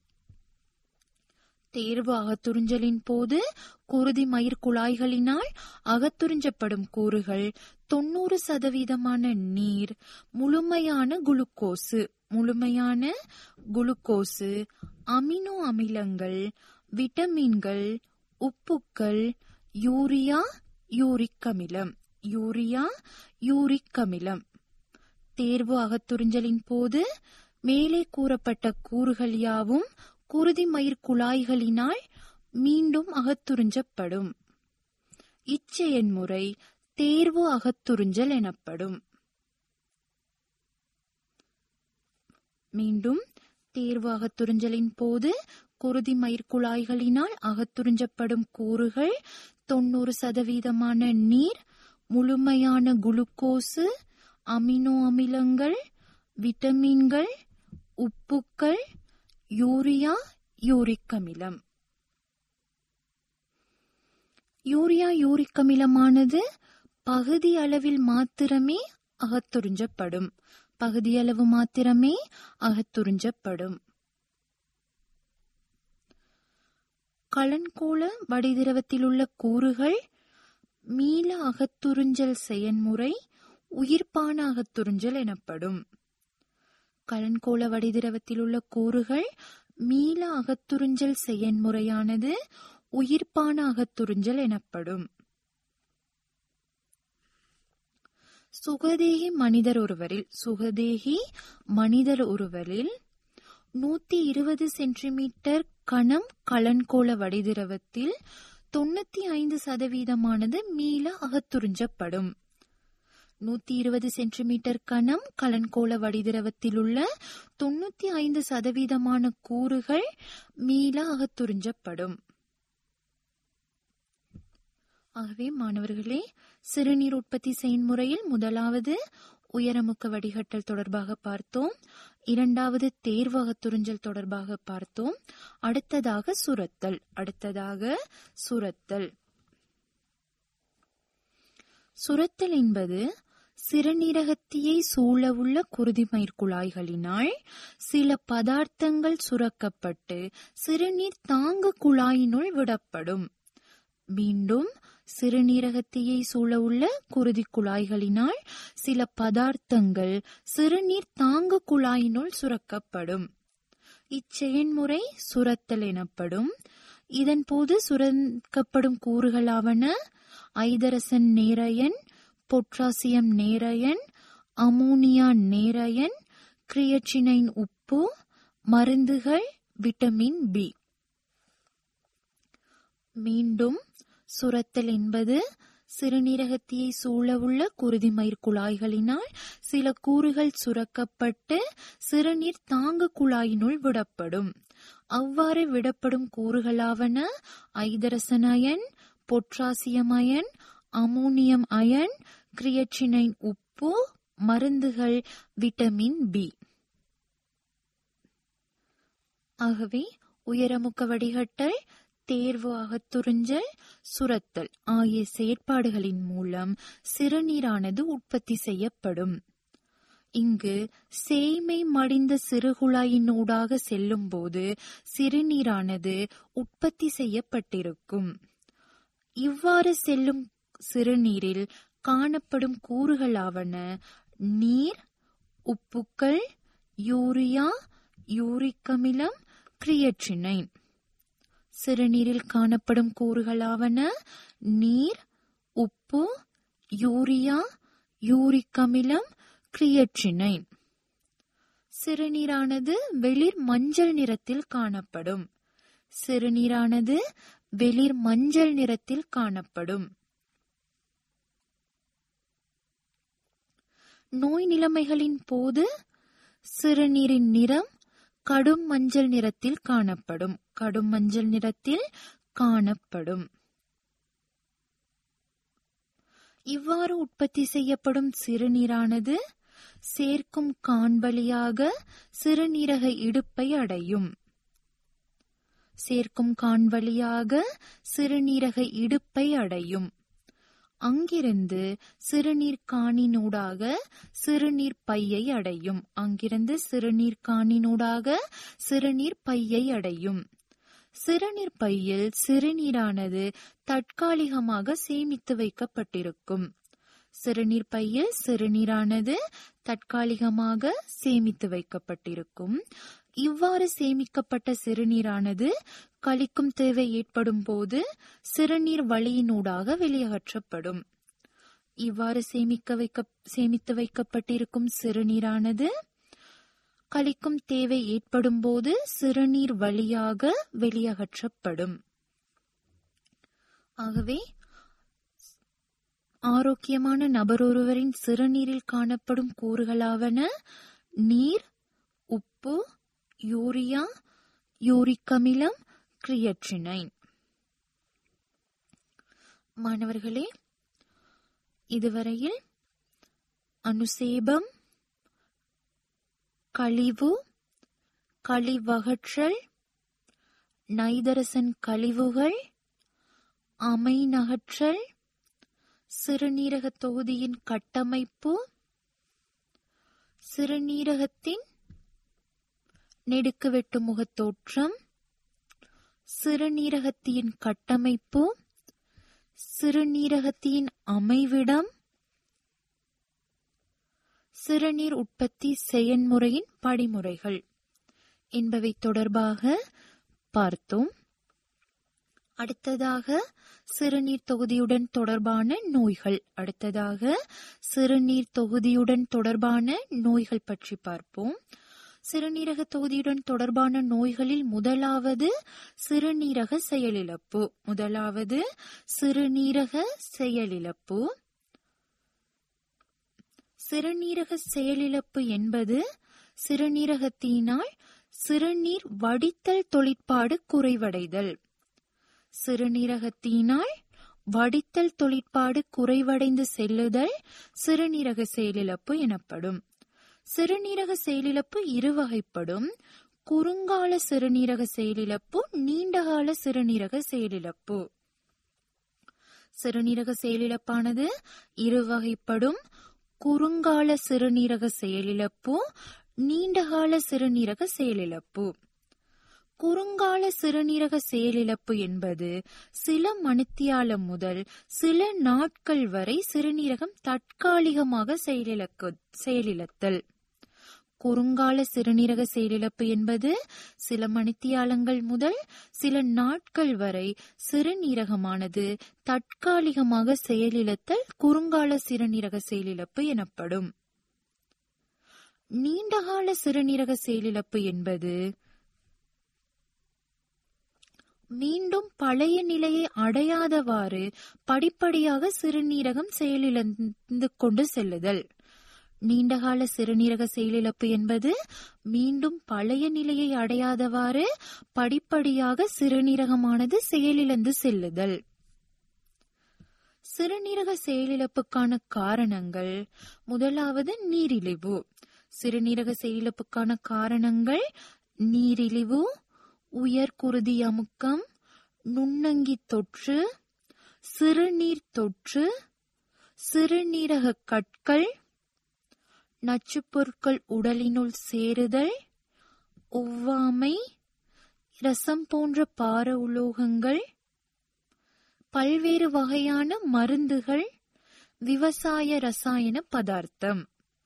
தேர்வு அகத்துறிஞ்சலின் போது குருதி மயிர் குழாய்களினால் அகத்துறிஞ்சப்படும் கூறுகள் தொண்ணூறு சதவீதமான நீர் முழுமையான குளுக்கோசு முழுமையான குளுக்கோசு அமினோ அமிலங்கள் விட்டமின்கள் உப்புக்கள் யூரியா யூரிக் அமிலம் யூரியா யூரிக் அமிலம் தேர்வு அகத்துறிஞ்சலின் போது மேலே கூறப்பட்ட கூறுகள் யாவும் குருதி மயிர் குழாய்களினால் மீண்டும் அகத்துறிஞ்சப்படும் இச்செயன்முறை தேர்வு அகத்துறிஞ்சல் எனப்படும் மீண்டும் தேர்வு அகத்துறிஞ்சலின் போது குருதி மயிர் குழாய்களினால் அகத்துறிஞ்சப்படும் கூறுகள் தொண்ணூறு சதவீதமான நீர் முழுமையான குளுக்கோசு அமினோ அமிலங்கள் விட்டமின்கள் உப்புக்கள் யூரியா யூரிக் அமிலம் யூரியா யூரிக் அமிலமானது பகுதி அளவில் மாத்திரமே அகத்துறிஞ்சப்படும் பகுதியளவு மாத்திரமே அகத்துறிஞ்சப்படும் கலன்கோள வடிதிரவத்தில் உள்ள கூறுகள் மீள அகத்துறிஞ்சல் செயன்முறை உயிர்ப்பான அகத்துறிஞ்சல் எனப்படும் கலன்கோள வடிதிரவத்தில் உள்ள கூறுகள் மீள அகத்துறிஞ்சல் செயன்முறையானது உயிர்ப்பான அகத்துறிஞ்சல் எனப்படும் சுகதேகி மனிதர் ஒருவரில் சுகதேகி மனிதர் ஒருவரில் நூத்தி இருபது சென்டிமீட்டர் கணம் கலன்கோள வடிதிரவத்தில் தொண்ணூத்தி ஐந்து சதவீதமானது மீள அகத்துறிஞ்சப்படும் நூத்தி இருபது சென்டிமீட்டர் கணம் கலன்கோள வடிதிரவத்தில் உள்ள தொண்ணூத்தி ஐந்து சதவீதமான கூறுகள் மீள அகத்துறிஞ்சப்படும் ஆகவே மாணவர்களே சிறுநீர் உற்பத்தி செயல்முறையில் முதலாவது உயரமுக்க வடிகட்டல் தொடர்பாக பார்த்தோம் இரண்டாவது தேர்வு அகத்துறிஞ்சல் தொடர்பாக பார்த்தோம் அடுத்ததாக சுரத்தல் அடுத்ததாக சுரத்தல் சுரத்தல் என்பது சிறுநீரகத்தியை சூழவுள்ள குருதிமயிர் குழாய்களினால் சில பதார்த்தங்கள் சுரக்கப்பட்டு சிறுநீர் தாங்கு குழாயினுள் விடப்படும் மீண்டும் சிறுநீரகத்தியை சூழவுள்ள குருதி குழாய்களினால் சில பதார்த்தங்கள் சிறுநீர் தாங்கு குழாயினுள் சுரக்கப்படும் இச்செயன்முறை சுரத்தல் எனப்படும் இதன் போது சுரக்கப்படும் கூறுகளாவன ஐதரசன் நேரயன் பொட்டாசியம் நேரயன் அமோனியா நேரயன் கிரியச்சினைன் உப்பு மருந்துகள் விட்டமின் பி மீண்டும் சுரத்தல் என்பது சிறுநீரகத்தியை சூழவுள்ள குருதிமயிர் குழாய்களினால் சில கூறுகள் சுரக்கப்பட்டு சிறுநீர் தாங்கு குழாயினுள் விடப்படும் அவ்வாறு விடப்படும் கூறுகளாவன ஐதரசன் ion potassium ion ammonium ion creatinine உப்பு மருந்துகள் விட்டமின் பி ஆகவே உயரமுக்க வடிகட்டல் தேர்வு அகத்துறிஞ்சல் சுரத்தல் ஆகிய செயற்பாடுகளின் மூலம் சிறுநீரானது உற்பத்தி செய்யப்படும் இங்கு சேய்மை மடிந்த சிறுகுழாயினூடாக செல்லும் போது சிறுநீரானது உற்பத்தி செய்யப்பட்டிருக்கும் இவ்வாறு செல்லும் சிறுநீரில் காணப்படும் கூறுகளாவன நீர் உப்புக்கள் யூரியா யூரிக் அமிலம் கிரியேட்டினைன் சிறுநீரில் காணப்படும் கூறுகளாவன நீர் உப்பு யூரியா யூரிக் அமிலம் கிரியேட்டினைன் சிறுநீரானது வெளிர் மஞ்சள் நிறத்தில் காணப்படும் சிறுநீரானது வெளிர் மஞ்சள் நிறத்தில் காணப்படும் நோய் நிலைமைகளின் போது சிறுநீரின் நிறம் கடும் மஞ்சள் நிறத்தில் காணப்படும் கடும் மஞ்சள் நிறத்தில் காணப்படும் இவ்வாறு உற்பத்தி செய்யப்படும் சிறுநீரானது சேர்க்கும் கான் வழியாக சிறுநீரக இடுப்பை அடையும் சேர்க்கும் கான் வழியாக சிறுநீரக இடுப்பை அடையும் அங்கிருந்து சிறுநீர் காணினூடாக சிறுநீர் பையை அடையும் அங்கிருந்து சிறுநீர் காணினூடாக சிறுநீர் பையை அடையும் சிறுநீர் பையில் சிறுநீரானது தற்காலிகமாக சேமித்து வைக்கப்பட்டிருக்கும் சிறுநீர் பையில் சிறுநீரானது தற்காலிகமாக சேமித்து வைக்கப்பட்டிருக்கும் இவ்வாறு சேமிக்கப்பட்ட சிறுநீரானது கழிக்கும் தேவை ஏற்படும் போது சிறுநீர் வழியினூடாக வெளியகற்றப்படும் இவ்வாறு சேமிக்க வைக்க சேமித்து வைக்கப்பட்டிருக்கும் சிறுநீரானது கழிக்கும் தேவை ஏற்படும் போது சிறுநீர் வழியாக வெளியகற்றப்படும் ஆகவே ஆரோக்கியமான நபரொருவரின் சிறுநீரில் காணப்படும் கூறுகளாவன நீர் உப்பு யூரியா யூரிக் அமிலம் கிரியேட்டினைன் மாணவர்களே இதுவரையில் அனுசேபம் கழிவு கழிவகற்றல் நைதரசன் கழிவுகள் அமை நகற்றல் சிறுநீரக தொகுதியின் கட்டமைப்பு சிறுநீரகத்தின் நெடுக்கு வெட்டு முகத்தோற்றம் சிறுநீரகத்தின் கட்டமைப்பு சிறுநீரகத்தின் அமைவிடம் சிறுநீர் உற்பத்தி செயன்முறையின் படிமுறைகள் என்பவை தொடர்பாக பார்த்தோம் அடுத்ததாக சிறுநீர் தொகுதியுடன் தொடர்பான நோய்கள் அடுத்ததாக சிறுநீர் தொகுதியுடன் தொடர்பான நோய்கள் பற்றி பார்ப்போம் சிறுநீரக தொகுதியுடன் தொடர்பான நோய்களில் முதலாவது சிறுநீரக செயலிழப்பு முதலாவது சிறுநீரக செயலிழப்பு சிறுநீரக செயலிழப்பு என்பது சிறுநீரகத்தினால் சிறுநீர் வடித்தல் தொழிற்பாடு குறைவடைதல் சிறுநீரகத்தினால் வடித்தல் தொழிற்பாடு குறைவடைந்து செல்லுதல் சிறுநீரக செயலிழப்பு எனப்படும் சிறுநீரக செயலிழப்பு இருவகைப்படும் குறுங்கால சிறுநீரக செயலிழப்பு நீண்டகால சிறுநீரக செயலிழப்பு சிறுநீரக செயலிழப்பானது இருவகைப்படும் குறுங்கால சிறுநீரக செயலிழப்பு நீண்டகால சிறுநீரக செயலிழப்பு குறுங்கால சிறுநீரக செயலிழப்பு என்பது சில மணித்தியாலம் முதல் சில நாட்கள் வரை சிறுநீரகம் தற்காலிகமாக செயலிழக்க செயலிழத்தல் குறுங்கால சிறுநீரக செயலிழப்பு என்பது சில மணித்தியாலங்கள் முதல் சில நாட்கள் வரை சிறுநீரகமானது தற்காலிகமாக செயலிழத்தல் குறுங்கால சிறுநீரக செயலிழப்பு எனப்படும் நீண்டகால சிறுநீரக செயலிழப்பு என்பது மீண்டும் பழைய நிலையை அடையாதவாறு படிப்படியாக சிறுநீரகம் செயலிழந்து கொண்டு செல்லுதல் நீண்டகால சிறுநீரக செயலிழப்பு என்பது மீண்டும் பழைய நிலையை அடையாதவாறு படிப்படியாக சிறுநீரகமானது செயலிழந்து செல்லுதல் சிறுநீரக செயலிழப்புக்கான காரணங்கள் முதலாவது நீரிழிவு சிறுநீரக செயலிழப்புக்கான காரணங்கள் நீரிழிவு உயர் குருதி அமுக்கம் நுண்ணங்கி தொற்று சிறுநீர் தொற்று சிறுநீரக கற்கள் நச்சுப் பொருட்கள் உடலினுள் சேருதல் ஒவ்வாமை ரசம் போன்ற பார உலோகங்கள் பல்வேறு வகையான மருந்துகள் விவசாய ரசாயன பதார்த்தம்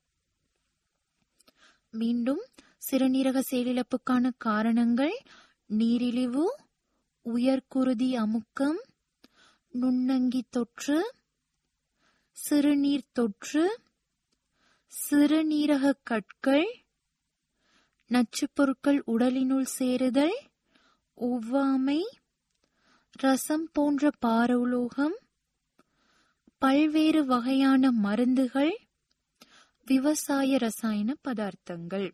மீண்டும் சிறுநீரக செயலிழப்புக்கான காரணங்கள் நீரிழிவு உயர்குருதி அமுக்கம் நுண்ணங்கி தொற்று சிறுநீர் தொற்று சிறுநீரக கற்கள் நச்சுப் பொருட்கள் உடலினுள் சேருதல் ஒவ்வாமை ரசம் போன்ற பாரவுலோகம் பல்வேறு வகையான மருந்துகள் விவசாய ரசாயன பதார்த்தங்கள்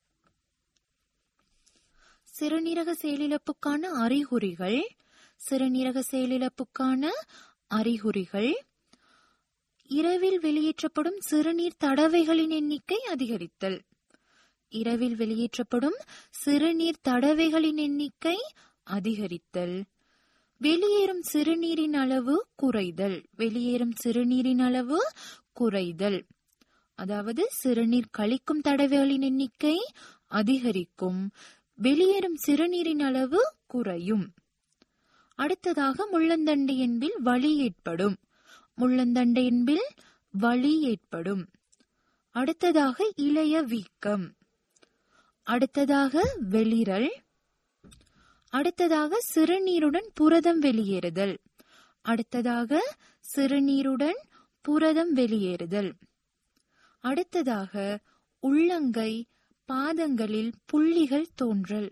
சிறுநீரக செயலிழப்புக்கான அறிகுறிகள் சிறுநீரக செயலிழப்புக்கான அறிகுறிகள் இரவில் வெளியேற்றப்படும் சிறுநீர் தடவைகளின் எண்ணிக்கை அதிகரித்தல் இரவில் வெளியேற்றப்படும் சிறுநீர் தடவைகளின் எண்ணிக்கை அதிகரித்தல் வெளியேறும் சிறுநீரின் அளவு குறைதல் வெளியேறும் சிறுநீரின் அளவு குறைதல் அதாவது சிறுநீர் கழிக்கும் தடவைகளின் எண்ணிக்கை அதிகரிக்கும் வெளியேறும் சிறுநீரின் அளவு குறையும் அடுத்ததாக முள்ளந்தண்டு என்பில் வலி ஏற்படும் முள்ளந்தண்டு என்பில் வலி ஏற்படும் அடுத்ததாக இளைய வீக்கம் அடுத்ததாக வெளிரல் அடுத்ததாக சிறுநீருடன் புரதம் வெளியேறுதல் அடுத்ததாக சிறுநீருடன் புரதம் வெளியேறுதல் அடுத்ததாக உள்ளங்கை பாதங்களில் புள்ளிகள் தோன்றல்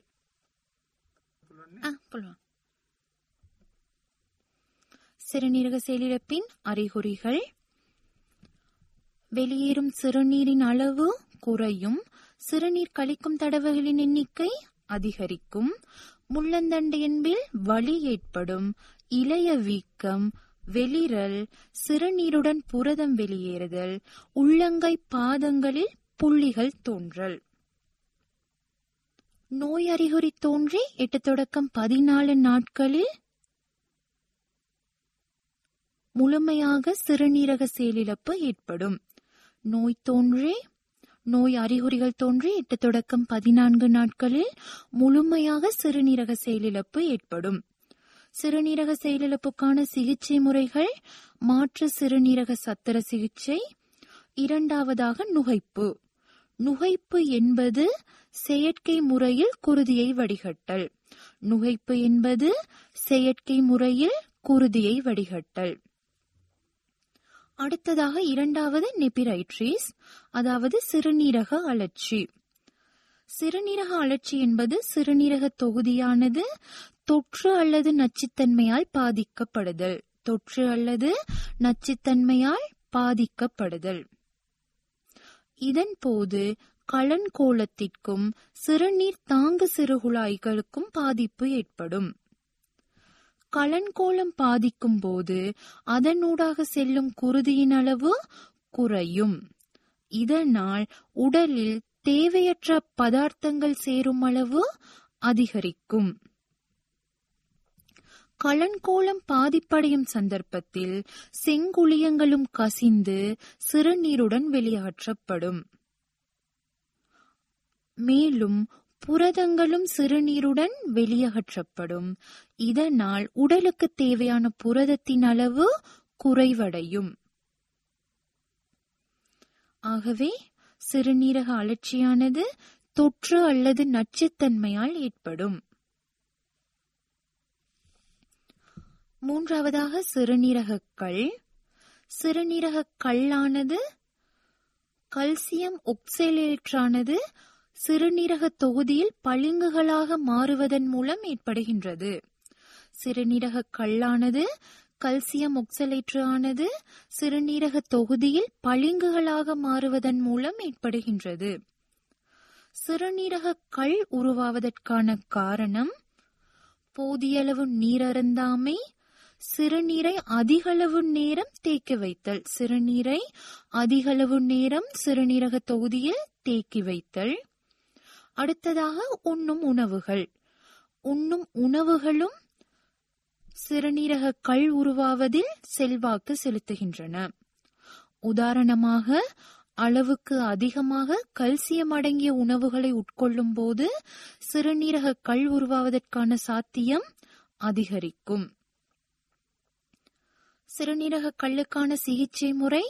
ஆ, புல்வா. சிறுநீரக செயலிழப்பின் அறிகுறிகள் வெளியேறும் சிறுநீரின் அளவு குறையும் சிறுநீர் கழிக்கும் தடவைகளின் எண்ணிக்கை அதிகரிக்கும் முள்ளந்தண்டு என்பில் வலி ஏற்படும் இளைய வீக்கம் வெளிரல் சிறுநீருடன் புரதம் வெளியேறுதல் உள்ளங்கை பாதங்களில் புள்ளிகள் தோன்றல் நோய் அறிகுறி தோன்றி எட்டு தொடக்கம் பதினாலு நாட்களில் முழுமையாக சிறுநீரக செயலிழப்பு ஏற்படும் நோய் தோன்றி நோய் அறிகுறிகள் தோன்றி எட்டு தொடக்கம் பதினான்கு நாட்களில் முழுமையாக சிறுநீரக செயலிழப்பு ஏற்படும் சிறுநீரக செயலிழப்புக்கான சிகிச்சை முறைகள் மாற்று சிறுநீரக சத்திர சிகிச்சை இரண்டாவதாக நுகைப்பு நுகைப்பு என்பது செயற்கை முறையில் குருதியை வடிகட்டல் நுகைப்பு என்பது செயற்கை முறையில் குருதியை வடிகட்டல் அடுத்ததாக இரண்டாவது நெபிரைட்ரிஸ் அதாவது சிறுநீரக அழற்சி சிறுநீரக அழற்சி என்பது சிறுநீரக தொகுதியானது தொற்று அல்லது நச்சுத்தன்மையால் பாதிக்கப்படுதல் தொற்று அல்லது நச்சுத்தன்மையால் பாதிக்கப்படுதல் இதன் போது களன்கோளத்திற்கும் சிறுநீர் தாங்கு சிறுகுழாய்களுக்கும் பாதிப்பு ஏற்படும் களன்கோளம் பாதிக்கும் போது அதனூடாக செல்லும் குருதியின் அளவு குறையும் இதனால் உடலில் தேவையற்ற பதார்த்தங்கள் சேரும் அளவு அதிகரிக்கும் களன்கோளம் பாதிப்படையும் சந்தர்ப்பத்தில் செங்குளியங்களும் கசிந்து சிறுநீருடன் வெளியேற்றப்படும் மேலும் புரதங்களும் சிறுநீருடன் வெளியகற்றப்படும் இதனால் உடலுக்கு தேவையான புரதத்தின் அளவு குறைவடையும் ஆகவே சிறுநீரக அழற்சியானது தொற்று அல்லது நச்சுத்தன்மையால் ஏற்படும் மூன்றாவதாக சிறுநீரகக்கள் சிறுநீரக கல்லானது கல்சியம் ஒக்சலேட்டானது சிறுநீரக தொகுதியில் பளிங்குகளாக மாறுவதன் மூலம் ஏற்படுகின்றது சிறுநீரக கல்லானது கல்சியம் ஒக்சலேற்று ஆனது சிறுநீரக தொகுதியில் பளிங்குகளாக மாறுவதன் மூலம் ஏற்படுகின்றது சிறுநீரக கல் உருவாவதற்கான காரணம் போதியளவு நீரருந்தாமை சிறுநீரை அதிகளவு நேரம் தேக்கி வைத்தல் சிறுநீரை அதிகளவு நேரம் சிறுநீரக தொகுதியில் தேக்கி வைத்தல் அடுத்ததாக உண்ணும் உணவுகள் உண்ணும் உணவுகளும் சிறுநீரக கல் உருவாவதில் செல்வாக்கு செலுத்துகின்றன உதாரணமாக அளவுக்கு அதிகமாக கல்சியம் அடங்கிய உணவுகளை உட்கொள்ளும் போது சிறுநீரக கல் உருவாவதற்கான சாத்தியம் அதிகரிக்கும் சிறுநீரக கல்லுக்கான சிகிச்சை முறை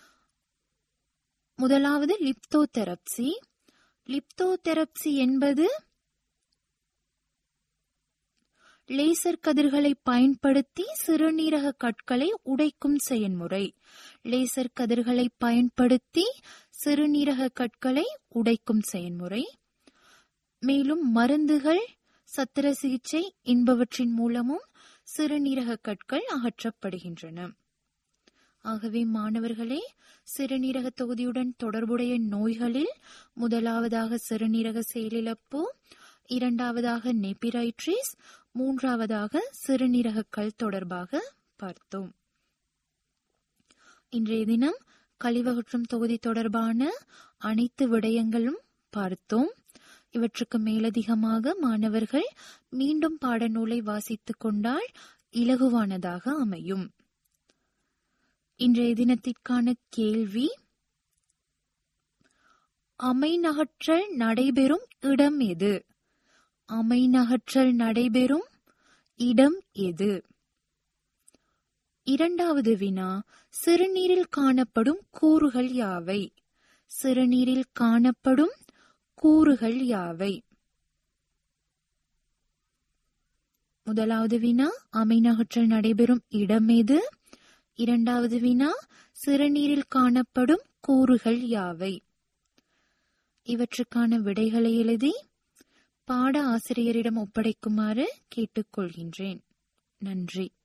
முதலாவது லிப்தோதெரப்சி லிப்தோதெரப்சி என்பது லேசர் கதிர்களை பயன்படுத்தி சிறுநீரக கற்களை உடைக்கும் செயல்முறை லேசர் கதிர்களை பயன்படுத்தி சிறுநீரக கற்களை உடைக்கும் செயல்முறை மேலும் மருந்துகள் சத்திர சிகிச்சை என்பவற்றின் மூலமும் சிறுநீரக கற்கள் அகற்றப்படுகின்றன ஆகவே மாணவர்களே சிறுநீரக தொகுதியுடன் தொடர்புடைய நோய்களில் முதலாவதாக சிறுநீரக செயலிழப்பு இரண்டாவதாக நெபிரைட்ரிஸ் மூன்றாவதாக சிறுநீரக கல் தொடர்பாக பார்த்தோம் இன்றைய தினம் கழிவகற்றும் தொகுதி தொடர்பான அனைத்து விடயங்களும் பார்த்தோம் இவற்றுக்கு மேலதிகமாக மாணவர்கள் மீண்டும் பாடநூலை வாசித்துக் கொண்டால் இலகுவானதாக அமையும் இன்றைய தினத்திற்கான கேள்வி அமைநகற்றல் நடைபெறும் இடம் எது அமைநகற்றல் நடைபெறும் இடம் எது இரண்டாவது வினா சிறுநீரில் காணப்படும் கூறுகள் யாவை சிறுநீரில் காணப்படும் கூறுகள் யாவை முதலாவது வினா அமைநகற்றல் நடைபெறும் இடம் எது இரண்டாவது வினா சிறுநீரில் காணப்படும் கூறுகள் யாவை இவற்றுக்கான விடைகளை எழுதி பாட ஆசிரியரிடம் ஒப்படைக்குமாறு கேட்டுக்கொள்கின்றேன் நன்றி